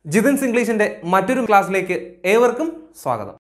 ജിതിൻസ് ഇംഗ്ലീഷിന്റെ മറ്റൊരു ക്ലാസ്സിലേക്ക് ഏവർക്കും സ്വാഗതം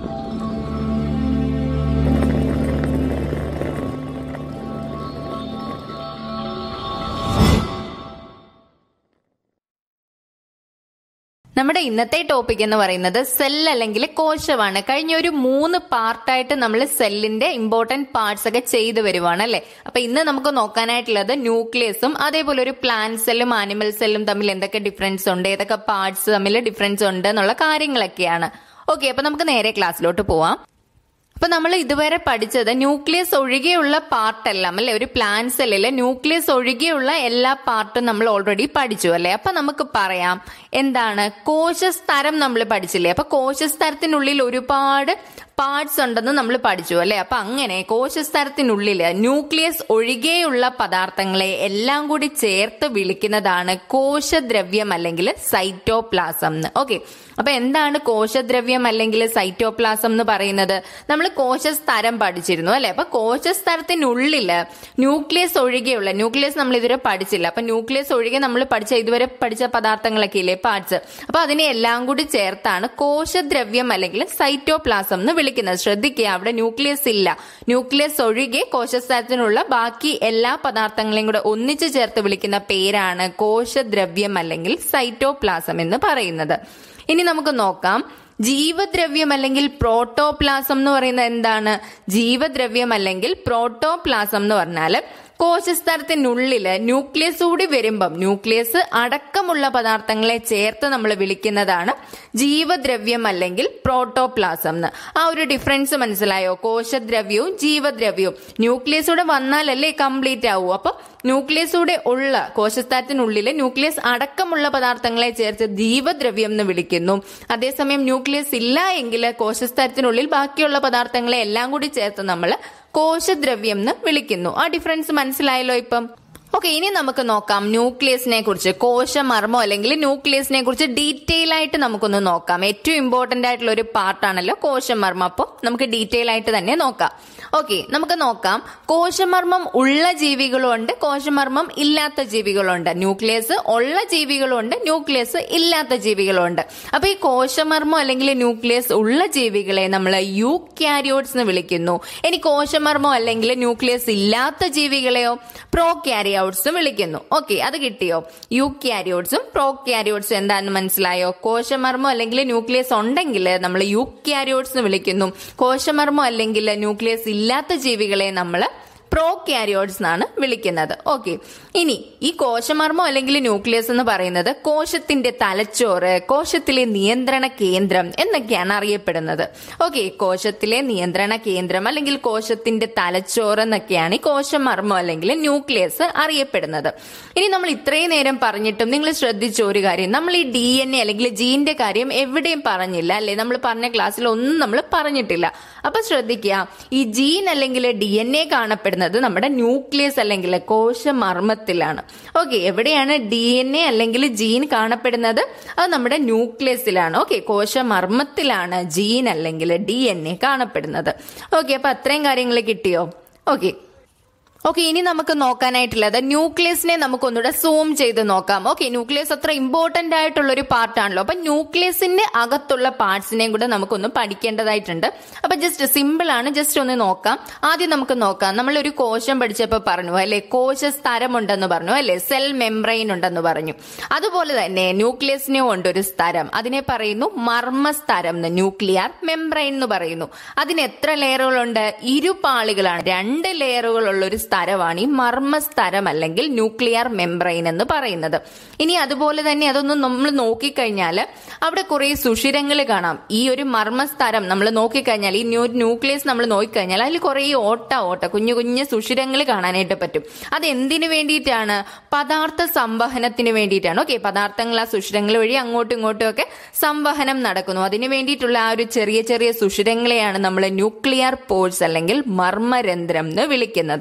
നമ്മുടെ ഇന്നത്തെ ടോപ്പിക് എന്ന് പറയുന്നത് സെൽ അല്ലെങ്കിൽ കോശമാണ് കഴിഞ്ഞ ഒരു മൂന്ന് പാർട്ടായിട്ട് നമ്മൾ സെല്ലിന്റെ ഇമ്പോർട്ടന്റ് പാർട്സ് ഒക്കെ ചെയ്തു വരുവാണ് അല്ലെ അപ്പൊ ഇന്ന് നമുക്ക് നോക്കാനായിട്ടുള്ളത് ന്യൂക്ലിയസും അതേപോലെ ഒരു പ്ലാന്റ് സെല്ലും ആനിമൽ സെല്ലും തമ്മിൽ എന്തൊക്കെ ഡിഫറൻസ് ഉണ്ട് ഏതൊക്കെ പാർട്സ് തമ്മിൽ ഡിഫറൻസ് ഉണ്ട് എന്നുള്ള കാര്യങ്ങളൊക്കെയാണ് ഓക്കെ അപ്പൊ നമുക്ക് നേരെ ക്ലാസ്സിലോട്ട് പോവാം അപ്പൊ നമ്മൾ ഇതുവരെ പഠിച്ചത് ന്യൂക്ലിയസ് ഒഴികെയുള്ള പാർട്ടെല്ലാം അല്ലെ ഒരു പ്ലാന്റ് സെല്ലിലെ ന്യൂക്ലിയസ് ഒഴികെയുള്ള എല്ലാ പാർട്ടും നമ്മൾ ഓൾറെഡി പഠിച്ചു അല്ലെ അപ്പൊ നമുക്ക് പറയാം എന്താണ് കോശസ്തരം നമ്മൾ പഠിച്ചില്ലേ അപ്പൊ കോശസ്തരത്തിനുള്ളിൽ ഒരുപാട് പാർട്സ് ഉണ്ടെന്ന് നമ്മൾ പഠിച്ചു അല്ലെ അപ്പൊ അങ്ങനെ കോശസ്തരത്തിനുള്ളിൽ ന്യൂക്ലിയസ് ഒഴികെയുള്ള പദാർത്ഥങ്ങളെ എല്ലാം കൂടി ചേർത്ത് വിളിക്കുന്നതാണ് കോശദ്രവ്യം അല്ലെങ്കിൽ സൈറ്റോപ്ലാസം എന്ന് ഓക്കെ അപ്പൊ എന്താണ് കോശദ്രവ്യം അല്ലെങ്കിൽ സൈറ്റോപ്ലാസം എന്ന് പറയുന്നത് നമ്മൾ കോശസ്തരം പഠിച്ചിരുന്നു അല്ലെ അപ്പൊ കോശസ്തരത്തിനുള്ളില് ന്യൂക്ലിയസ് ഒഴികെയുള്ള ന്യൂക്ലിയസ് നമ്മൾ ഇതുവരെ പഠിച്ചില്ല അപ്പൊ ന്യൂക്ലിയസ് ഒഴികെ നമ്മൾ പഠിച്ച ഇതുവരെ പഠിച്ച പദാർത്ഥങ്ങളൊക്കെ ഇല്ലേ പാർട്സ് അപ്പൊ അതിനെ എല്ലാം കൂടി ചേർത്താണ് കോശദ്രവ്യം അല്ലെങ്കിൽ സൈറ്റോപ്ലാസം എന്ന് വിളിക്കുന്നത് ശ്രദ്ധിക്കുക അവിടെ ന്യൂക്ലിയസ് ഇല്ല ന്യൂക്ലിയസ് ഒഴികെ കോശസ്തരത്തിനുള്ള ബാക്കി എല്ലാ പദാർത്ഥങ്ങളെയും കൂടെ ഒന്നിച്ചു ചേർത്ത് വിളിക്കുന്ന പേരാണ് കോശദ്രവ്യം അല്ലെങ്കിൽ സൈറ്റോപ്ലാസം എന്ന് പറയുന്നത് ഇനി നമുക്ക് നോക്കാം ജീവദ്രവ്യം അല്ലെങ്കിൽ പ്രോട്ടോപ്ലാസം എന്ന് പറയുന്നത് എന്താണ് ജീവദ്രവ്യം അല്ലെങ്കിൽ പ്രോട്ടോപ്ലാസം എന്ന് പറഞ്ഞാല് കോശസ്തരത്തിനുള്ളില് ന്യൂക്ലിയസ് കൂടി വരുമ്പം ന്യൂക്ലിയസ് അടക്കമുള്ള പദാർത്ഥങ്ങളെ ചേർത്ത് നമ്മൾ വിളിക്കുന്നതാണ് ജീവദ്രവ്യം അല്ലെങ്കിൽ പ്രോട്ടോപ്ലാസം എന്ന് ആ ഒരു ഡിഫറൻസ് മനസ്സിലായോ കോശദ്രവ്യവും ജീവദ്രവ്യവും ന്യൂക്ലിയസ് കൂടെ വന്നാലല്ലേ കംപ്ലീറ്റ് ആവൂ അപ്പൊ ന്യൂക്ലിയസ് കൂടെ ഉള്ള കോശസ്തരത്തിനുള്ളിൽ ന്യൂക്ലിയസ് അടക്കമുള്ള പദാർത്ഥങ്ങളെ ചേർത്ത് ജീവദ്രവ്യം എന്ന് വിളിക്കുന്നു അതേസമയം ന്യൂക്ലിയസ് ഇല്ല എങ്കിൽ കോശസ്തരത്തിനുള്ളിൽ ബാക്കിയുള്ള പദാർത്ഥങ്ങളെ എല്ലാം കൂടി ചേർത്ത് നമ്മൾ കോശദ്രവ്യം എന്ന് വിളിക്കുന്നു ആ ഡിഫറൻസ് മനസ്സിലായല്ലോ ഇപ്പം ഓക്കെ ഇനി നമുക്ക് നോക്കാം ന്യൂക്ലിയസിനെ കുറിച്ച് കോശമർമ്മം അല്ലെങ്കിൽ ന്യൂക്ലിയസിനെ കുറിച്ച് ഡീറ്റെയിൽ ആയിട്ട് നമുക്കൊന്ന് നോക്കാം ഏറ്റവും ഇമ്പോർട്ടന്റ് ആയിട്ടുള്ള ഒരു പാർട്ടാണല്ലോ കോശമർമ്മം അപ്പോൾ നമുക്ക് ഡീറ്റെയിൽ ആയിട്ട് തന്നെ നോക്കാം ഓക്കെ നമുക്ക് നോക്കാം കോശമർമ്മം ഉള്ള ജീവികളുണ്ട് കോശമർമ്മം ഇല്ലാത്ത ജീവികളുണ്ട് ന്യൂക്ലിയസ് ഉള്ള ജീവികളുണ്ട് ന്യൂക്ലിയസ് ഇല്ലാത്ത ജീവികളുണ്ട് അപ്പൊ ഈ കോശമർമ്മം അല്ലെങ്കിൽ ന്യൂക്ലിയസ് ഉള്ള ജീവികളെ നമ്മൾ യു ക്യാരിയോട്സ് എന്ന് വിളിക്കുന്നു ഇനി കോശമർമ്മം അല്ലെങ്കിൽ ന്യൂക്ലിയസ് ഇല്ലാത്ത ജീവികളെയോ പ്രോ ക്യാരിയോട്സും വിളിക്കുന്നു ഓക്കെ അത് കിട്ടിയോ യു ക്യാരിയോട്സും പ്രോ ക്യാരിയോട്സും എന്താണെന്ന് മനസ്സിലായോ കോശമർമ്മം അല്ലെങ്കിൽ ന്യൂക്ലിയസ് ഉണ്ടെങ്കിൽ നമ്മൾ യു ക്യാരിയോട്സ് എന്ന് വിളിക്കുന്നു കോശമർമ്മം അല്ലെങ്കിൽ ന്യൂക്ലിയസ് ഇല്ലാത്ത ജീവികളെ നമ്മൾ പ്രോ ക്യാരിയോട്സ് എന്നാണ് വിളിക്കുന്നത് ഓക്കെ ഇനി ഈ കോശമർമ്മം അല്ലെങ്കിൽ ന്യൂക്ലിയസ് എന്ന് പറയുന്നത് കോശത്തിന്റെ തലച്ചോറ് കോശത്തിലെ നിയന്ത്രണ കേന്ദ്രം എന്നൊക്കെയാണ് അറിയപ്പെടുന്നത് ഓക്കെ കോശത്തിലെ നിയന്ത്രണ കേന്ദ്രം അല്ലെങ്കിൽ കോശത്തിന്റെ തലച്ചോറ് എന്നൊക്കെയാണ് ഈ കോശമർമ്മം അല്ലെങ്കിൽ ന്യൂക്ലിയസ് അറിയപ്പെടുന്നത് ഇനി നമ്മൾ ഇത്രയും നേരം പറഞ്ഞിട്ടും നിങ്ങൾ ശ്രദ്ധിച്ച ഒരു കാര്യം നമ്മൾ ഈ ഡി എൻ എ അല്ലെങ്കിൽ ജീന്റെ കാര്യം എവിടെയും പറഞ്ഞില്ല അല്ലെ നമ്മൾ പറഞ്ഞ ക്ലാസ്സിൽ ഒന്നും നമ്മൾ പറഞ്ഞിട്ടില്ല അപ്പൊ ശ്രദ്ധിക്കുക ഈ ജീൻ അല്ലെങ്കിൽ ഡി എൻ എ കാണപ്പെടുന്നത് നമ്മുടെ ന്യൂക്ലിയസ് അല്ലെങ്കിൽ കോശമർമ്മത്തിലാണ് ഓക്കെ എവിടെയാണ് ഡി എൻ എ അല്ലെങ്കിൽ ജീൻ കാണപ്പെടുന്നത് അത് നമ്മുടെ ന്യൂക്ലിയസിലാണ് ഓക്കെ കോശമർമ്മത്തിലാണ് ജീൻ അല്ലെങ്കിൽ ഡി എൻ എ കാണപ്പെടുന്നത് ഓക്കെ അപ്പൊ അത്രയും കാര്യങ്ങൾ കിട്ടിയോ ഓക്കെ ഓക്കെ ഇനി നമുക്ക് നോക്കാനായിട്ടുള്ളത് ന്യൂക്ലിയസിനെ നമുക്കൊന്നുകൂടെ സൂം ചെയ്ത് നോക്കാം ഓക്കെ ന്യൂക്ലിയസ് അത്ര ഇമ്പോർട്ടന്റ് ആയിട്ടുള്ള ഒരു പാർട്ടാണല്ലോ അപ്പൊ ന്യൂക്ലിയസിന്റെ അകത്തുള്ള പാർട്സിനെയും കൂടെ നമുക്കൊന്ന് പഠിക്കേണ്ടതായിട്ടുണ്ട് അപ്പൊ ജസ്റ്റ് സിമ്പിൾ ആണ് ജസ്റ്റ് ഒന്ന് നോക്കാം ആദ്യം നമുക്ക് നോക്കാം നമ്മൾ ഒരു കോശം പഠിച്ചപ്പോൾ പറഞ്ഞു അല്ലെ കോശസ്തരം ഉണ്ടെന്ന് പറഞ്ഞു അല്ലെ സെൽ മെംബ്രെയിൻ ഉണ്ടെന്ന് പറഞ്ഞു അതുപോലെ തന്നെ ന്യൂക്ലിയസിനും ഉണ്ട് ഒരു സ്ഥലം അതിനെ പറയുന്നു മർമ്മസ്തരം എന്ന് ന്യൂക്ലിയർ മെംബ്രെയിൻ എന്ന് പറയുന്നു അതിന് എത്ര ലെയറുകളുണ്ട് ഇരുപാളികളാണ് രണ്ട് ലെയറുകളുള്ള ഒരു സ്ഥലമാണ് ഈ മർമ്മസ്തരം അല്ലെങ്കിൽ ന്യൂക്ലിയർ മെംബ്രെയിൻ എന്ന് പറയുന്നത് ഇനി അതുപോലെ തന്നെ അതൊന്ന് നമ്മൾ നോക്കിക്കഴിഞ്ഞാൽ അവിടെ കുറെ സുഷിരങ്ങൾ കാണാം ഈ ഒരു മർമ്മസ്തരം നമ്മൾ നോക്കിക്കഴിഞ്ഞാൽ ഈ ന്യൂ ന്യൂക്ലിയസ് നമ്മൾ നോക്കിക്കഴിഞ്ഞാൽ അതിൽ കുറെ ഓട്ട ഓട്ട കുഞ്ഞു കുഞ്ഞു സുഷിരങ്ങൾ കാണാനായിട്ട് പറ്റും അത് എന്തിനു വേണ്ടിയിട്ടാണ് പദാർത്ഥ സംവഹനത്തിന് വേണ്ടിയിട്ടാണ് ഓക്കെ പദാർത്ഥങ്ങൾ ആ സുഷിരങ്ങൾ വഴി അങ്ങോട്ടും ഇങ്ങോട്ടും ഒക്കെ സംവഹനം നടക്കുന്നു അതിനു വേണ്ടിയിട്ടുള്ള ആ ഒരു ചെറിയ ചെറിയ സുഷിരങ്ങളെയാണ് നമ്മൾ ന്യൂക്ലിയർ പോഴ്സ് അല്ലെങ്കിൽ മർമ്മരന്ധ്രം എന്ന് വിളിക്കുന്നത്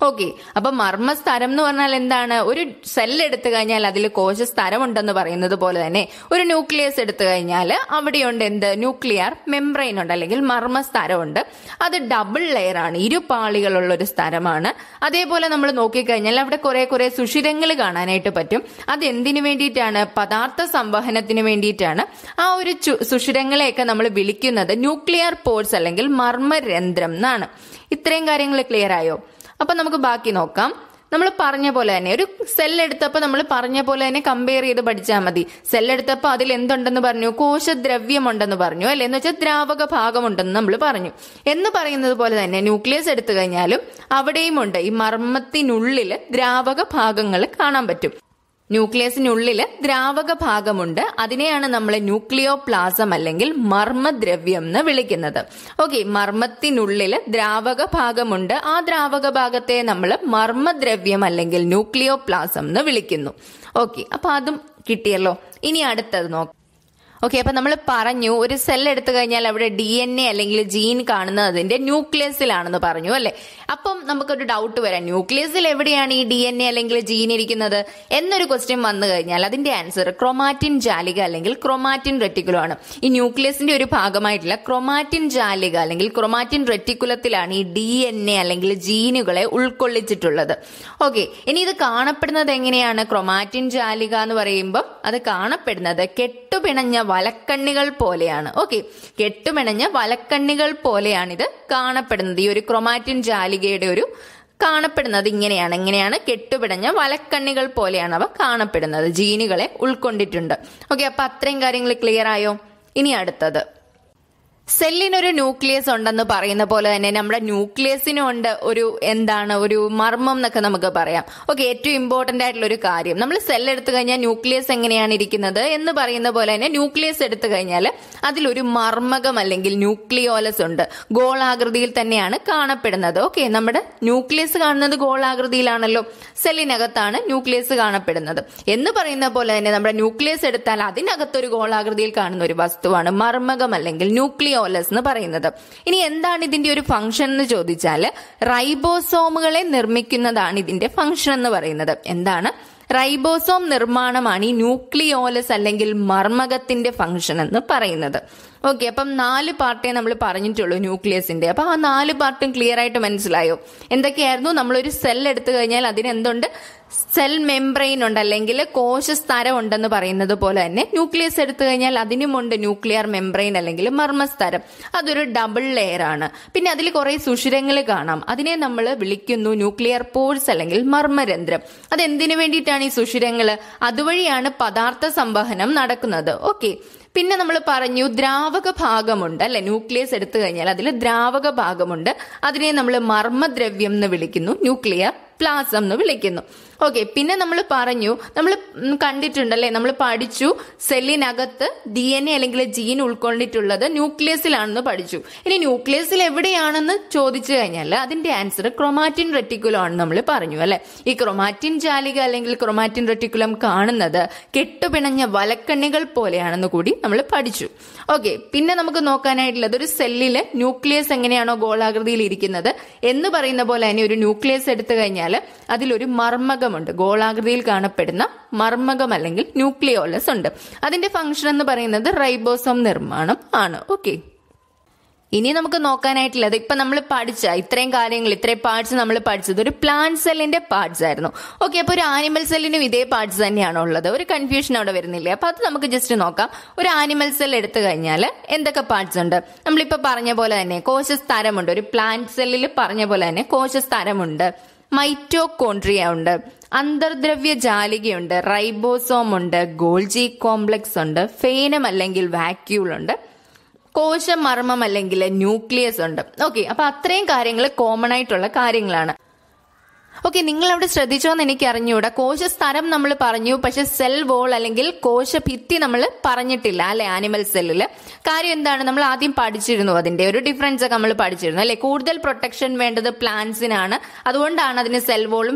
ഓക്കെ അപ്പൊ മർമ്മസ്ഥലം എന്ന് പറഞ്ഞാൽ എന്താണ് ഒരു സെൽ എടുത്തു കഴിഞ്ഞാൽ അതിൽ കോശസ്ഥലം ഉണ്ടെന്ന് പറയുന്നത് പോലെ തന്നെ ഒരു ന്യൂക്ലിയസ് എടുത്തു കഴിഞ്ഞാൽ അവിടെയുണ്ട് എന്ത് ന്യൂക്ലിയർ മെംബ്രെയിൻ ഉണ്ട് അല്ലെങ്കിൽ മർമ്മസ്ഥലമുണ്ട് അത് ഡബിൾ ലെയർ ആണ് ഇരുപാളികളുള്ള ഒരു സ്ഥലമാണ് അതേപോലെ നമ്മൾ നോക്കിക്കഴിഞ്ഞാൽ അവിടെ കുറെ കുറെ സുഷിരങ്ങൾ കാണാനായിട്ട് പറ്റും അത് എന്തിനു വേണ്ടിയിട്ടാണ് പദാർത്ഥ സംവഹനത്തിന് വേണ്ടിയിട്ടാണ് ആ ഒരു ചു- സുഷിരങ്ങളെയൊക്കെ നമ്മൾ വിളിക്കുന്നത് ന്യൂക്ലിയർ പോർട്സ് അല്ലെങ്കിൽ മർമ്മരന്ധ്രം എന്നാണ് ഇത്രയും കാര്യങ്ങൾ ക്ലിയർ ആയോ അപ്പൊ നമുക്ക് ബാക്കി നോക്കാം നമ്മൾ പറഞ്ഞ പോലെ തന്നെ ഒരു സെൽ എടുത്തപ്പോൾ നമ്മൾ പറഞ്ഞ പോലെ തന്നെ കമ്പയർ ചെയ്ത് പഠിച്ചാൽ മതി സെൽ എടുത്തപ്പോൾ അതിൽ എന്തുണ്ടെന്ന് പറഞ്ഞു കോശദ്രവ്യം ഉണ്ടെന്ന് പറഞ്ഞു അല്ലെ എന്ന് വെച്ചാൽ ദ്രാവക ഭാഗമുണ്ടെന്ന് നമ്മൾ പറഞ്ഞു എന്ന് പറയുന്നത് പോലെ തന്നെ ന്യൂക്ലിയസ് എടുത്തു കഴിഞ്ഞാലും അവിടെയും ഉണ്ട് ഈ മർമ്മത്തിനുള്ളിൽ ദ്രാവക ഭാഗങ്ങൾ കാണാൻ പറ്റും ന്യൂക്ലിയസിനുള്ളിൽ ദ്രാവക ഭാഗമുണ്ട് അതിനെയാണ് നമ്മൾ ന്യൂക്ലിയോ പ്ലാസം അല്ലെങ്കിൽ മർമ്മദ്രവ്യം എന്ന് വിളിക്കുന്നത് ഓക്കെ മർമ്മത്തിനുള്ളിൽ ദ്രാവക ഭാഗമുണ്ട് ആ ദ്രാവക ഭാഗത്തെ നമ്മൾ മർമ്മദ്രവ്യം അല്ലെങ്കിൽ ന്യൂക്ലിയോ പ്ലാസം എന്ന് വിളിക്കുന്നു ഓക്കെ അപ്പൊ അതും കിട്ടിയല്ലോ ഇനി അടുത്തത് നോക്കാം ഓക്കെ അപ്പൊ നമ്മൾ പറഞ്ഞു ഒരു സെൽ എടുത്തു കഴിഞ്ഞാൽ അവിടെ ഡി എൻ എ അല്ലെങ്കിൽ ജീൻ കാണുന്നത് അതിന്റെ ന്യൂക്ലിയസിലാണെന്ന് പറഞ്ഞു അല്ലെ അപ്പം നമുക്കൊരു ഡൗട്ട് വരാം ന്യൂക്ലിയസിൽ എവിടെയാണ് ഈ ഡി എൻ എ അല്ലെങ്കിൽ ജീൻ ഇരിക്കുന്നത് എന്നൊരു ക്വസ്റ്റ്യൻ വന്നു കഴിഞ്ഞാൽ അതിന്റെ ആൻസർ ക്രൊമാറ്റിൻ ജാലിക അല്ലെങ്കിൽ ക്രൊമാറ്റിൻ റെറ്റിക്കുലം ആണ് ഈ ന്യൂക്ലിയസിന്റെ ഒരു ഭാഗമായിട്ടുള്ള ക്രൊമാറ്റിൻ ജാലിക അല്ലെങ്കിൽ ക്രൊമാറ്റിൻ റെറ്റിക്കുലത്തിലാണ് ഈ ഡി എൻ എ അല്ലെങ്കിൽ ജീനുകളെ ഉൾക്കൊള്ളിച്ചിട്ടുള്ളത് ഓക്കെ ഇനി ഇത് കാണപ്പെടുന്നത് എങ്ങനെയാണ് ക്രൊമാറ്റിൻ ജാലിക എന്ന് പറയുമ്പോൾ അത് കാണപ്പെടുന്നത് കെട്ടുപിണഞ്ഞ വലക്കണ്ണികൾ പോലെയാണ് ഓക്കെ കെട്ടുപിണഞ്ഞ വലക്കണ്ണികൾ പോലെയാണിത് കാണപ്പെടുന്നത് ഈ ഒരു ക്രൊമാറ്റിൻ ജാലികയുടെ ഒരു കാണപ്പെടുന്നത് ഇങ്ങനെയാണ് എങ്ങനെയാണ് കെട്ടുപിടഞ്ഞ വലക്കണ്ണികൾ പോലെയാണ് അവ കാണപ്പെടുന്നത് ജീനുകളെ ഉൾക്കൊണ്ടിട്ടുണ്ട് ഓക്കെ അപ്പൊ അത്രയും കാര്യങ്ങൾ ക്ലിയർ ആയോ ഇനി അടുത്തത് സെല്ലിനൊരു ന്യൂക്ലിയസ് ഉണ്ടെന്ന് പറയുന്ന പോലെ തന്നെ നമ്മുടെ ന്യൂക്ലിയസിനും ഉണ്ട് ഒരു എന്താണ് ഒരു മർമ്മം എന്നൊക്കെ നമുക്ക് പറയാം ഓക്കെ ഏറ്റവും ഇമ്പോർട്ടന്റ് ആയിട്ടുള്ള ഒരു കാര്യം നമ്മൾ സെൽ എടുത്തു കഴിഞ്ഞാൽ ന്യൂക്ലിയസ് എങ്ങനെയാണ് ഇരിക്കുന്നത് എന്ന് പറയുന്ന പോലെ തന്നെ ന്യൂക്ലിയസ് എടുത്തു കഴിഞ്ഞാൽ അതിലൊരു മർമ്മകം അല്ലെങ്കിൽ ന്യൂക്ലിയോലസ് ഉണ്ട് ഗോളാകൃതിയിൽ തന്നെയാണ് കാണപ്പെടുന്നത് ഓക്കെ നമ്മുടെ ന്യൂക്ലിയസ് കാണുന്നത് ഗോളാകൃതിയിലാണല്ലോ സെല്ലിനകത്താണ് ന്യൂക്ലിയസ് കാണപ്പെടുന്നത് എന്ന് പറയുന്ന പോലെ തന്നെ നമ്മുടെ ന്യൂക്ലിയസ് എടുത്താൽ അതിനകത്തൊരു ഗോളാകൃതിയിൽ കാണുന്ന ഒരു വസ്തുവാണ് മർമ്മകം അല്ലെങ്കിൽ ന്യൂക്ലിയോലസ് എന്ന് പറയുന്നത് ഇനി എന്താണ് ഇതിന്റെ ഒരു ഫംഗ്ഷൻ എന്ന് ചോദിച്ചാൽ റൈബോസോമുകളെ നിർമ്മിക്കുന്നതാണ് ഇതിന്റെ ഫംഗ്ഷൻ എന്ന് പറയുന്നത് എന്താണ് റൈബോസോം നിർമ്മാണമാണ് ഈ ന്യൂക്ലിയോലസ് അല്ലെങ്കിൽ മർമ്മകത്തിന്റെ ഫംഗ്ഷൻ എന്ന് പറയുന്നത് ഓക്കെ അപ്പം നാല് പാർട്ടേ നമ്മൾ പറഞ്ഞിട്ടുള്ളൂ ന്യൂക്ലിയസിന്റെ അപ്പൊ ആ നാല് പാർട്ടും ക്ലിയർ ആയിട്ട് മനസ്സിലായോ എന്തൊക്കെയായിരുന്നു നമ്മളൊരു സെൽ എടുത്തു കഴിഞ്ഞാൽ അതിന് എന്തുണ്ട് സെൽ മെംബ്രെയിൻ ഉണ്ട് അല്ലെങ്കിൽ കോശസ്തരം ഉണ്ടെന്ന് പറയുന്നത് പോലെ തന്നെ ന്യൂക്ലിയസ് എടുത്തു കഴിഞ്ഞാൽ അതിനുമുണ്ട് ന്യൂക്ലിയർ മെംബ്രെയിൻ അല്ലെങ്കിൽ മർമ്മസ്തരം അതൊരു ഡബിൾ ലെയർ ആണ് പിന്നെ അതിൽ കുറെ സുഷിരങ്ങൾ കാണാം അതിനെ നമ്മൾ വിളിക്കുന്നു ന്യൂക്ലിയർ പോഴ്സ് അല്ലെങ്കിൽ മർമ്മരന്ധ്രം അതെന്തിനു വേണ്ടിയിട്ടാണ് ഈ സുഷിരങ്ങൾ അതുവഴിയാണ് പദാർത്ഥ സംവഹനം നടക്കുന്നത് ഓക്കെ പിന്നെ നമ്മൾ പറഞ്ഞു ദ്രാവക ഭാഗമുണ്ട് അല്ലെ ന്യൂക്ലിയസ് എടുത്തു കഴിഞ്ഞാൽ അതിൽ ദ്രാവക ഭാഗമുണ്ട് അതിനെ നമ്മൾ മർമ്മദ്രവ്യം എന്ന് വിളിക്കുന്നു ന്യൂക്ലിയർ പ്ലാസം എന്ന് വിളിക്കുന്നു ഓക്കെ പിന്നെ നമ്മൾ പറഞ്ഞു നമ്മൾ കണ്ടിട്ടുണ്ടല്ലേ നമ്മൾ പഠിച്ചു സെല്ലിനകത്ത് ഡി എൻ എ അല്ലെങ്കിൽ ജീൻ ഉൾക്കൊണ്ടിട്ടുള്ളത് ന്യൂക്ലിയസിലാണെന്ന് പഠിച്ചു ഇനി ന്യൂക്ലിയസിൽ എവിടെയാണെന്ന് ചോദിച്ചു കഴിഞ്ഞാൽ അതിന്റെ ആൻസർ ക്രൊമാറ്റിൻ റെറ്റിക്കുലം ആണെന്ന് നമ്മൾ പറഞ്ഞു അല്ലെ ഈ ക്രൊമാറ്റിൻ ജാലിക അല്ലെങ്കിൽ ക്രൊമാറ്റിൻ റെറ്റിക്കുലം കാണുന്നത് കെട്ടുപിണഞ്ഞ വലക്കണ്ണികൾ പോലെയാണെന്ന് കൂടി നമ്മൾ പഠിച്ചു ഓക്കെ പിന്നെ നമുക്ക് നോക്കാനായിട്ടുള്ളത് ഒരു സെല്ലില് ന്യൂക്ലിയസ് എങ്ങനെയാണോ ഗോളാകൃതിയിൽ ഇരിക്കുന്നത് എന്ന് പറയുന്ന പോലെ തന്നെ ഒരു ന്യൂക്ലിയസ് എടുത്തു കഴിഞ്ഞാൽ അതിലൊരു മർമ്മകമുണ്ട് ഗോളാകൃതിയിൽ കാണപ്പെടുന്ന മർമ്മകം അല്ലെങ്കിൽ ന്യൂക്ലിയോലസ് ഉണ്ട് അതിന്റെ ഫംഗ്ഷൻ എന്ന് പറയുന്നത് റൈബോസോം നിർമ്മാണം ആണ് ഓക്കെ ഇനി നമുക്ക് നോക്കാനായിട്ടുള്ളത് ഇപ്പൊ നമ്മൾ പഠിച്ച ഇത്രയും കാര്യങ്ങൾ ഇത്രയും പാർട്സ് നമ്മൾ പഠിച്ചത് ഒരു പ്ലാന്റ് സെല്ലിന്റെ പാർട്സ് ആയിരുന്നു ഓക്കെ അപ്പൊ ഒരു ആനിമൽ സെല്ലിനും ഇതേ പാർട്സ് തന്നെയാണ് ഉള്ളത് ഒരു കൺഫ്യൂഷൻ അവിടെ വരുന്നില്ലേ അപ്പൊ അത് നമുക്ക് ജസ്റ്റ് നോക്കാം ഒരു ആനിമൽ സെൽ എടുത്തു കഴിഞ്ഞാൽ എന്തൊക്കെ പാർട്സ് ഉണ്ട് നമ്മളിപ്പോ പറഞ്ഞ പോലെ തന്നെ കോശസ്തരമുണ്ട് ഒരു പ്ലാന്റ് സെല്ലിൽ പറഞ്ഞ പോലെ തന്നെ കോശസ്തരമുണ്ട് മൈറ്റോകോൺട്രിയ ഉണ്ട് അന്തർദ്രവ്യ ജാലികയുണ്ട് റൈബോസോം ഉണ്ട് ഗോൾജി കോംപ്ലക്സ് ഉണ്ട് ഫേനം അല്ലെങ്കിൽ വാക്യൂൾ ഉണ്ട് കോശമർമ്മം അല്ലെങ്കിൽ ന്യൂക്ലിയസ് ഉണ്ട് ഓക്കെ അപ്പൊ അത്രയും കാര്യങ്ങൾ കോമൺ ആയിട്ടുള്ള കാര്യങ്ങളാണ് ഓക്കെ നിങ്ങൾ അവിടെ ശ്രദ്ധിച്ചോന്ന് എനിക്ക് അറിഞ്ഞൂടാ കോശസ്ഥലം നമ്മൾ പറഞ്ഞു പക്ഷെ സെൽ വോൾ അല്ലെങ്കിൽ കോശഭിത്തി നമ്മൾ പറഞ്ഞിട്ടില്ല അല്ലെ ആനിമൽ സെല്ലില് കാര്യം എന്താണ് നമ്മൾ ആദ്യം പഠിച്ചിരുന്നു അതിന്റെ ഒരു ഡിഫറൻസ് ഒക്കെ നമ്മൾ പഠിച്ചിരുന്നു അല്ലെ കൂടുതൽ പ്രൊട്ടക്ഷൻ വേണ്ടത് പ്ലാന്റ്സിനാണ് അതുകൊണ്ടാണ് അതിന് സെൽ വോളും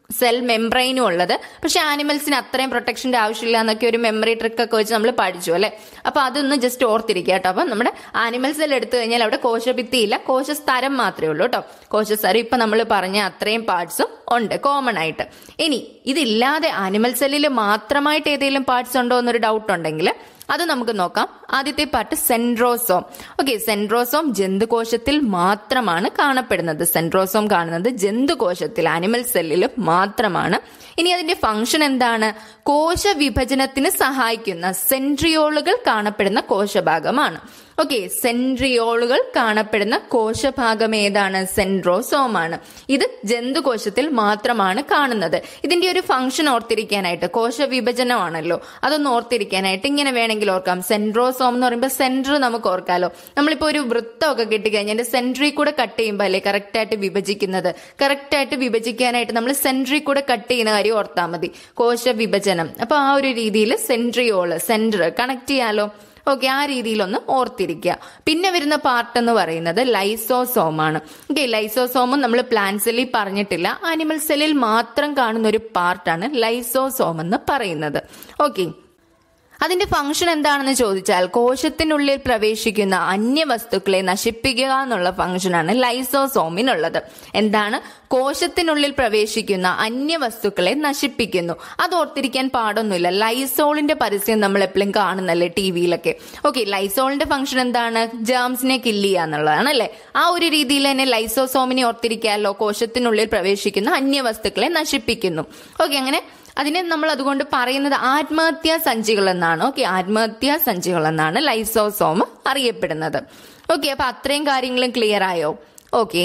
സെൽ മെംബ്രെയിനും ഉള്ളത് പക്ഷെ ആനിമൽസിന് അത്രയും പ്രൊട്ടക്ഷന്റെ ആവശ്യമില്ല എന്നൊക്കെ ഒരു മെമ്മറി ട്രിക്ക് ഒക്കെ വെച്ച് നമ്മൾ പഠിച്ചു അല്ലെ അപ്പൊ അതൊന്ന് ജസ്റ്റ് ഓർത്തിരിക്കുക കേട്ടോ അപ്പൊ നമ്മുടെ ആനിമൽ സെൽ എടുത്തു കഴിഞ്ഞാൽ അവിടെ കോശഭിത്തി ഇല്ല കോശസ്തരം മാത്രമേ ഉള്ളൂ കേട്ടോ കോശസ്തരം ഇപ്പൊ നമ്മൾ പറഞ്ഞ അത്രയും പാർട്സും ഉണ്ട് കോമൺ ആയിട്ട് ഇനി ഇതില്ലാതെ ആനിമൽ സെല്ലിൽ മാത്രമായിട്ട് ഏതെങ്കിലും പാർട്സ് ഉണ്ടോ എന്നൊരു ഡൗട്ട് ഉണ്ടെങ്കിൽ അത് നമുക്ക് നോക്കാം ആദ്യത്തെ പാർട്ട് സെൻട്രോസോം ഓക്കെ സെൻട്രോസോം ജന്തുകോശത്തിൽ മാത്രമാണ് കാണപ്പെടുന്നത് സെൻട്രോസോം കാണുന്നത് ജന്തുകോശത്തിൽ ആനിമൽ സെല്ലിൽ മാത്രമാണ് ഇനി അതിന്റെ ഫംഗ്ഷൻ എന്താണ് കോശ വിഭജനത്തിന് സഹായിക്കുന്ന സെൻട്രിയോളുകൾ കാണപ്പെടുന്ന കോശഭാഗമാണ് ഓക്കെ സെൻട്രിയോളുകൾ കാണപ്പെടുന്ന കോശഭാഗം ഏതാണ് സെൻട്രോസോം ആണ് ഇത് ജന്തുകോശത്തിൽ മാത്രമാണ് കാണുന്നത് ഇതിന്റെ ഒരു ഫംഗ്ഷൻ ഓർത്തിരിക്കാനായിട്ട് കോശ വിഭജനമാണല്ലോ അതൊന്ന് ഓർത്തിരിക്കാനായിട്ട് ഇങ്ങനെ വേണമെങ്കിൽ ഓർക്കാം സെൻട്രോസോം എന്ന് പറയുമ്പോൾ സെന്റർ നമുക്ക് ഓർക്കാലോ നമ്മളിപ്പോ ഒരു വൃത്തമൊക്കെ കിട്ടിക്കഴിഞ്ഞാൽ അതിന്റെ സെൻട്രിൽ കൂടെ കട്ട് ചെയ്യുമ്പോൾ അല്ലേ കറക്റ്റ് ആയിട്ട് വിഭജിക്കുന്നത് കറക്റ്റ് ആയിട്ട് വിഭജിക്കാനായിട്ട് നമ്മൾ സെൻട്രിൽ കൂടെ കട്ട് ചെയ്യുന്ന കാര്യം ഓർത്താൽ മതി കോശ വിഭജനം അപ്പൊ ആ ഒരു രീതിയിൽ സെൻട്രിയോള് സെന്റർ കണക്ട് ചെയ്യാലോ ഓക്കെ ആ രീതിയിലൊന്ന് ഓർത്തിരിക്കുക പിന്നെ വരുന്ന പാർട്ട് എന്ന് പറയുന്നത് ലൈസോസോം ആണ് ഓക്കെ ലൈസോസോമും നമ്മൾ പ്ലാന്റ് സെല്ലിൽ പറഞ്ഞിട്ടില്ല ആനിമൽ സെല്ലിൽ മാത്രം കാണുന്ന ഒരു പാർട്ടാണ് ലൈസോസോം എന്ന് പറയുന്നത് ഓക്കെ അതിന്റെ ഫംഗ്ഷൻ എന്താണെന്ന് ചോദിച്ചാൽ കോശത്തിനുള്ളിൽ പ്രവേശിക്കുന്ന അന്യവസ്തുക്കളെ നശിപ്പിക്കുക എന്നുള്ള ഫംഗ്ഷനാണ് ലൈസോസോമിനുള്ളത് എന്താണ് കോശത്തിനുള്ളിൽ പ്രവേശിക്കുന്ന അന്യവസ്തുക്കളെ നശിപ്പിക്കുന്നു അത് ഓർത്തിരിക്കാൻ പാടൊന്നുമില്ല ലൈസോളിന്റെ പരസ്യം നമ്മൾ എപ്പോഴും കാണുന്നല്ലേ ടി വിയിലൊക്കെ ഓക്കെ ലൈസോളിന്റെ ഫംഗ്ഷൻ എന്താണ് ജേംസിനെ കില്ല് ചെയ്യുക എന്നുള്ളതാണ് അല്ലെ ആ ഒരു രീതിയിൽ തന്നെ ലൈസോസോമിനെ ഓർത്തിരിക്കാമല്ലോ കോശത്തിനുള്ളിൽ പ്രവേശിക്കുന്ന അന്യവസ്തുക്കളെ നശിപ്പിക്കുന്നു ഓക്കെ അങ്ങനെ അതിനെ നമ്മൾ അതുകൊണ്ട് പറയുന്നത് ആത്മഹത്യാ സഞ്ചികൾ എന്നാണ് ഓക്കെ ആത്മഹത്യാ സഞ്ചികൾ എന്നാണ് ലൈസോസോം അറിയപ്പെടുന്നത് ഓക്കെ അപ്പൊ അത്രയും കാര്യങ്ങളും ക്ലിയർ ആയോ ഓക്കെ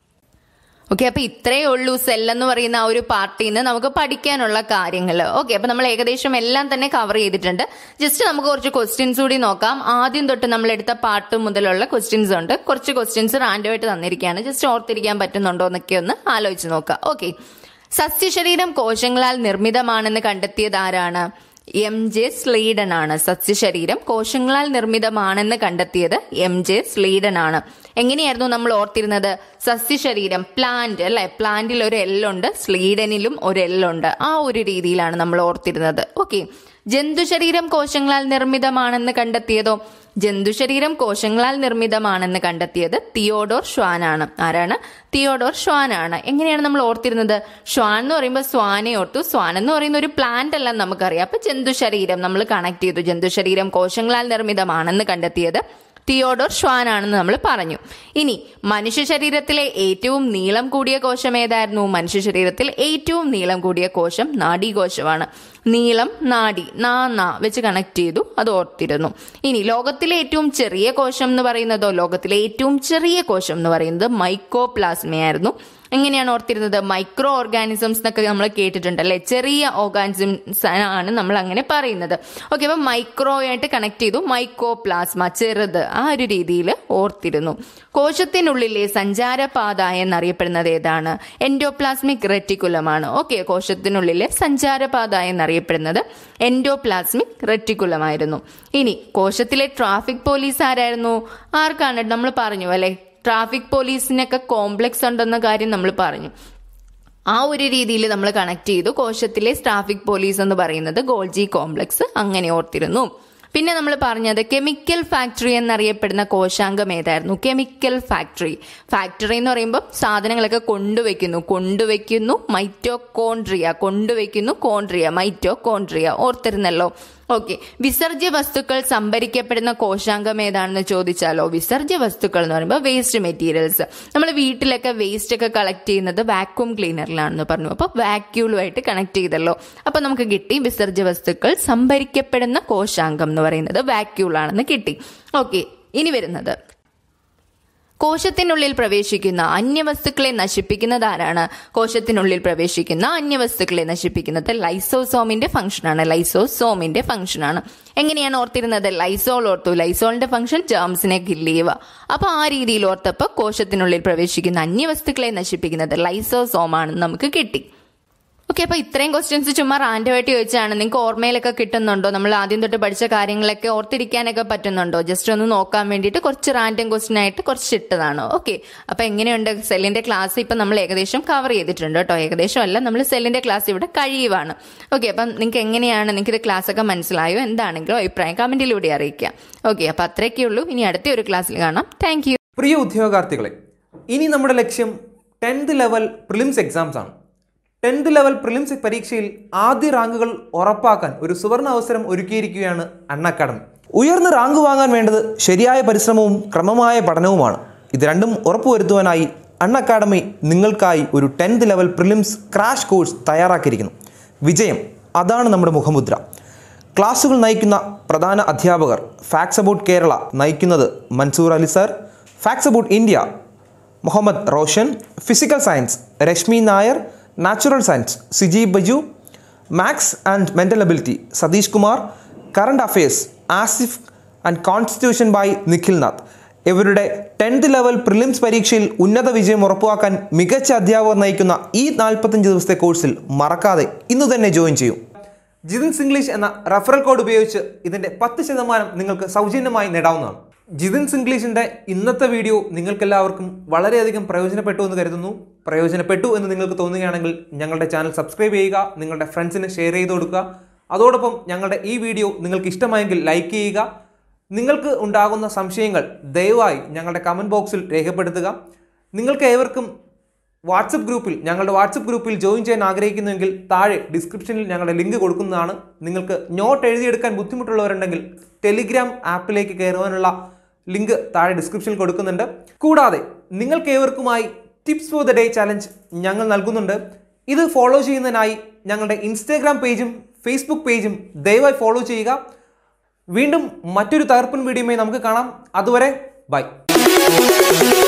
ഓക്കെ അപ്പൊ ഇത്രയേ ഉള്ളൂ സെൽ എന്ന് പറയുന്ന ആ ഒരു പാർട്ടിൽ നിന്ന് നമുക്ക് പഠിക്കാനുള്ള കാര്യങ്ങൾ ഓക്കെ അപ്പൊ നമ്മൾ ഏകദേശം എല്ലാം തന്നെ കവർ ചെയ്തിട്ടുണ്ട് ജസ്റ്റ് നമുക്ക് കുറച്ച് ക്വസ്റ്റ്യൻസ് കൂടി നോക്കാം ആദ്യം തൊട്ട് നമ്മൾ എടുത്ത പാർട്ട് മുതലുള്ള ക്വസ്റ്റ്യൻസ് ഉണ്ട് കുറച്ച് ക്വസ്റ്റ്യൻസ് റാൻഡം ആയിട്ട് തന്നിരിക്കുകയാണ് ജസ്റ്റ് ഓർത്തിരിക്കാൻ പറ്റുന്നുണ്ടോ എന്നൊക്കെ ഒന്ന് ആലോചിച്ച് നോക്കാം ഓക്കെ സസ്യശരീരം കോശങ്ങളാൽ നിർമ്മിതമാണെന്ന് കണ്ടെത്തിയത് ആരാണ് എം ജെ സ്ലീഡൻ ആണ് സസ്യശരീരം കോശങ്ങളാൽ നിർമ്മിതമാണെന്ന് കണ്ടെത്തിയത് എം ജെ സ്ലീഡൻ ആണ് എങ്ങനെയായിരുന്നു നമ്മൾ ഓർത്തിരുന്നത് സസ്യശരീരം പ്ലാന്റ് അല്ലെ പ്ലാന്റിൽ ഒരു എല്ലുണ്ട് സ്ലീഡനിലും ഒരു എല്ലുണ്ട് ആ ഒരു രീതിയിലാണ് നമ്മൾ ഓർത്തിരുന്നത് ഓക്കെ ജന്തുശരീരം കോശങ്ങളാൽ നിർമ്മിതമാണെന്ന് കണ്ടെത്തിയതോ ജന്തുശരീരം കോശങ്ങളാൽ നിർമ്മിതമാണെന്ന് കണ്ടെത്തിയത് തിയോഡോർ ഷ്വാനാണ് ആരാണ് തിയോഡോർ ഷ്വാനാണ് എങ്ങനെയാണ് നമ്മൾ ഓർത്തിരുന്നത് ഷ്വാൻ എന്ന് പറയുമ്പോൾ സ്വാനെ ഓർത്തു സ്വാൻ എന്ന് പറയുന്ന ഒരു പ്ലാന്റ് അല്ല നമുക്കറിയാം അപ്പൊ ജന്തുശരീരം നമ്മൾ കണക്ട് ചെയ്തു ജന്തുശരീരം കോശങ്ങളാൽ നിർമ്മിതമാണെന്ന് കണ്ടെത്തിയത് തിയോഡോർ ഷ്വാൻ ആണെന്ന് നമ്മൾ പറഞ്ഞു ഇനി മനുഷ്യ ശരീരത്തിലെ ഏറ്റവും നീളം കൂടിയ കോശം ഏതായിരുന്നു മനുഷ്യ ശരീരത്തിൽ ഏറ്റവും നീളം കൂടിയ കോശം നാഡീകോശമാണ് നീളം നാഡി നാ നാ വെച്ച് കണക്ട് ചെയ്തു അത് ഓർത്തിരുന്നു ഇനി ലോകത്തിലെ ഏറ്റവും ചെറിയ കോശം എന്ന് പറയുന്നതോ ലോകത്തിലെ ഏറ്റവും ചെറിയ കോശം എന്ന് പറയുന്നത് മൈക്കോപ്ലാസ്മയായിരുന്നു എങ്ങനെയാണ് ഓർത്തിരുന്നത് മൈക്രോ ഓർഗാനിസംസ് എന്നൊക്കെ നമ്മൾ കേട്ടിട്ടുണ്ട് അല്ലെ ചെറിയ ഓർഗാനിസംസ് ആണ് നമ്മൾ അങ്ങനെ പറയുന്നത് ഓക്കെ അപ്പൊ മൈക്രോ ആയിട്ട് കണക്ട് ചെയ്തു മൈക്കോ പ്ലാസ്മ ചെറുത് ആ ഒരു രീതിയിൽ ഓർത്തിരുന്നു കോശത്തിനുള്ളിലെ സഞ്ചാരപാത എന്നറിയപ്പെടുന്നത് ഏതാണ് എൻഡോപ്ലാസ്മിക് റെറ്റിക്കുലമാണ് ഓക്കെ കോശത്തിനുള്ളിലെ സഞ്ചാരപാത എന്നറിയപ്പെടുന്നത് എൻഡോപ്ലാസ്മിക് റെറ്റിക്കുലമായിരുന്നു ഇനി കോശത്തിലെ ട്രാഫിക് പോലീസ് ആരായിരുന്നു ആർക്കാണ് നമ്മൾ പറഞ്ഞു അല്ലെ ട്രാഫിക് പോലീസിനൊക്കെ കോംപ്ലക്സ് ഉണ്ടെന്ന കാര്യം നമ്മൾ പറഞ്ഞു ആ ഒരു രീതിയിൽ നമ്മൾ കണക്ട് ചെയ്തു കോശത്തിലെ ട്രാഫിക് പോലീസ് എന്ന് പറയുന്നത് ഗോൾജി കോംപ്ലക്സ് അങ്ങനെ ഓർത്തിരുന്നു പിന്നെ നമ്മൾ പറഞ്ഞത് കെമിക്കൽ ഫാക്ടറി എന്നറിയപ്പെടുന്ന കോശാംഗം ഏതായിരുന്നു കെമിക്കൽ ഫാക്ടറി ഫാക്ടറി എന്ന് പറയുമ്പോൾ സാധനങ്ങളൊക്കെ കൊണ്ടുവയ്ക്കുന്നു കൊണ്ടുവയ്ക്കുന്നു മൈറ്റോകോൺട്രിയ കൊണ്ടുവയ്ക്കുന്നു കോൺട്രിയ മൈറ്റോകോൺട്രിയ ഓർത്തിരുന്നല്ലോ ഓക്കെ വിസർജ്യ വസ്തുക്കൾ സംഭരിക്കപ്പെടുന്ന കോശാംഗം ഏതാണെന്ന് ചോദിച്ചാലോ വിസർജ്യ വസ്തുക്കൾ എന്ന് പറയുമ്പോൾ വേസ്റ്റ് മെറ്റീരിയൽസ് നമ്മൾ വീട്ടിലൊക്കെ വേസ്റ്റ് ഒക്കെ കളക്ട് ചെയ്യുന്നത് വാക്യൂം ക്ലീനറിലാണെന്ന് പറഞ്ഞു അപ്പോൾ വാക്യൂളുമായിട്ട് കണക്ട് ചെയ്തല്ലോ അപ്പൊ നമുക്ക് കിട്ടി വിസർജ്യ വസ്തുക്കൾ സംഭരിക്കപ്പെടുന്ന കോശാംഗം എന്ന് പറയുന്നത് വാക്യൂളാണെന്ന് കിട്ടി ഓക്കെ ഇനി വരുന്നത് കോശത്തിനുള്ളിൽ പ്രവേശിക്കുന്ന അന്യവസ്തുക്കളെ നശിപ്പിക്കുന്നത് ആരാണ് കോശത്തിനുള്ളിൽ പ്രവേശിക്കുന്ന അന്യവസ്തുക്കളെ നശിപ്പിക്കുന്നത് ലൈസോസോമിന്റെ ഫംഗ്ഷനാണ് ലൈസോസോമിന്റെ ഫംഗ്ഷനാണ് എങ്ങനെയാണ് ഓർത്തിരുന്നത് ലൈസോൾ ഓർത്തു ലൈസോളിന്റെ ഫംഗ്ഷൻ ജേംസിനെ കില്ല് ചെയ്യുക അപ്പൊ ആ രീതിയിൽ ഓർത്തപ്പോൾ കോശത്തിനുള്ളിൽ പ്രവേശിക്കുന്ന അന്യവസ്തുക്കളെ നശിപ്പിക്കുന്നത് ലൈസോസോം ആണെന്ന് നമുക്ക് കിട്ടി ഓക്കെ അപ്പൊ ഇത്രയും ക്വസ്റ്റ്യൻസ് ചുമ്മാ റാൻഡം ആയിട്ട് ചോദിച്ചാണ് നിങ്ങൾക്ക് ഓർമ്മയിലൊക്കെ കിട്ടുന്നുണ്ടോ നമ്മൾ ആദ്യം തൊട്ട് പഠിച്ച കാര്യങ്ങളൊക്കെ ഓർത്തിരിക്കാനൊക്കെ പറ്റുന്നുണ്ടോ ജസ്റ്റ് ഒന്ന് നോക്കാൻ വേണ്ടിയിട്ട് കുറച്ച് റാൻഡം ക്വസ്റ്റ്യൻ ആയിട്ട് കുറച്ച് ഇട്ടതാണ് ഓക്കെ അപ്പൊ എങ്ങനെയുണ്ട് സെല്ലിന്റെ ക്ലാസ് ഇപ്പൊ നമ്മൾ ഏകദേശം കവർ ചെയ്തിട്ടുണ്ട് കേട്ടോ ഏകദേശം അല്ല നമ്മൾ സെല്ലിന്റെ ക്ലാസ് ഇവിടെ കഴിയുവാണ് ഓക്കെ അപ്പം നിങ്ങൾക്ക് എങ്ങനെയാണ് നിങ്ങൾക്ക് ഇത് ക്ലാസ് ഒക്കെ മനസ്സിലായോ എന്താണെങ്കിലും അഭിപ്രായം കമന്റിലൂടെ അറിയിക്കാം ഓക്കെ അപ്പൊ അത്രയൊക്കെ ഉള്ളൂ ഇനി അടുത്ത ഒരു ക്ലാസ്സിൽ കാണാം താങ്ക് പ്രിയ ഉദ്യോഗാർത്ഥികളെ ഇനി നമ്മുടെ ലക്ഷ്യം ടെൻത്ത് ലെവൽ പ്രിലിംസ് എക്സാംസ് ആണ് ടെൻത്ത് ലെവൽ പ്രിലിംസ് പരീക്ഷയിൽ ആദ്യ റാങ്കുകൾ ഉറപ്പാക്കാൻ ഒരു സുവർണ അവസരം ഒരുക്കിയിരിക്കുകയാണ് അൺ അക്കാഡമി ഉയർന്ന റാങ്ക് വാങ്ങാൻ വേണ്ടത് ശരിയായ പരിശ്രമവും ക്രമമായ പഠനവുമാണ് ഇത് രണ്ടും ഉറപ്പുവരുത്തുവാനായി അൺ അക്കാഡമി നിങ്ങൾക്കായി ഒരു tenth level prelims crash course തയ്യാറാക്കിയിരിക്കുന്നു വിജയം അതാണ് നമ്മുടെ മുഖമുദ്ര ക്ലാസുകൾ നയിക്കുന്ന പ്രധാന അധ്യാപകർ ഫാക്സ് അബൌട്ട് കേരള നയിക്കുന്നത് Mansoor Ali sir facts about India Muhammad Roshan physical science Reshmi Nair natural science Siji Baju maths and mental ability Satheesh Kumar current affairs Asif and constitution by Nikhil Nath ഇവരുടെ ടെൻത്ത് ലെവൽ പ്രിലിംസ് പരീക്ഷയിൽ ഉന്നത വിജയം ഉറപ്പുവാക്കാൻ മികച്ച അധ്യാപകർ നയിക്കുന്ന ഈ നാൽപ്പത്തഞ്ച് ദിവസത്തെ കോഴ്സിൽ മറക്കാതെ ഇന്ന് തന്നെ ജോയിൻ ചെയ്യൂ ജിതിൻസ് ഇംഗ്ലീഷ് എന്ന റെഫറൽ കോഡ് ഉപയോഗിച്ച് ഇതിന്റെ പത്ത് ശതമാനം നിങ്ങൾക്ക് സൗജന്യമായി നേടാവുന്നതാണ് ജിതിൻസ് ഇംഗ്ലീഷിന്റെ ഇന്നത്തെ വീഡിയോ നിങ്ങൾക്കെല്ലാവർക്കും വളരെയധികം പ്രയോജനപ്പെട്ടു എന്ന് കരുതുന്നു പ്രയോജനപ്പെട്ടു എന്ന് നിങ്ങൾക്ക് തോന്നുകയാണെങ്കിൽ ഞങ്ങളുടെ ചാനൽ സബ്സ്ക്രൈബ് ചെയ്യുക നിങ്ങളുടെ ഫ്രണ്ട്സിന് ഷെയർ ചെയ്ത് കൊടുക്കുക അതോടൊപ്പം ഞങ്ങളുടെ ഈ വീഡിയോ നിങ്ങൾക്ക് ഇഷ്ടമായെങ്കിൽ ലൈക്ക് ചെയ്യുക നിങ്ങൾക്ക് ഉണ്ടാകുന്ന സംശയങ്ങൾ ദയവായി ഞങ്ങളുടെ കമൻറ്റ് ബോക്സിൽ രേഖപ്പെടുത്തുക നിങ്ങൾക്ക് ഏവർക്കും വാട്സപ്പ് ഗ്രൂപ്പിൽ ഞങ്ങളുടെ വാട്സപ്പ് ഗ്രൂപ്പിൽ ജോയിൻ ചെയ്യാൻ ആഗ്രഹിക്കുന്നുവെങ്കിൽ താഴെ ഡിസ്ക്രിപ്ഷനിൽ ഞങ്ങളുടെ ലിങ്ക് കൊടുക്കുന്നതാണ് നിങ്ങൾക്ക് നോട്ട് എഴുതിയെടുക്കാൻ ബുദ്ധിമുട്ടുള്ളവരുണ്ടെങ്കിൽ ടെലിഗ്രാം ആപ്പിലേക്ക് കയറുവാനുള്ള ലിങ്ക് താഴെ ഡിസ്ക്രിപ്ഷനിൽ കൊടുക്കുന്നുണ്ട് കൂടാതെ നിങ്ങൾക്ക് ഏവർക്കുമായി tips for the day challenge ഞങ്ങൾ നൽകുന്നുണ്ട് ഇത് ഫോളോ ചെയ്യുന്നതിനായി ഞങ്ങളുടെ ഇൻസ്റ്റാഗ്രാം പേജും ഫേസ്ബുക്ക് പേജും ദയവായി ഫോളോ ചെയ്യുക വീണ്ടും മറ്റൊരു തകർപ്പൻ വീഡിയോയുമായി നമുക്ക് കാണാം അതുവരെ ബൈ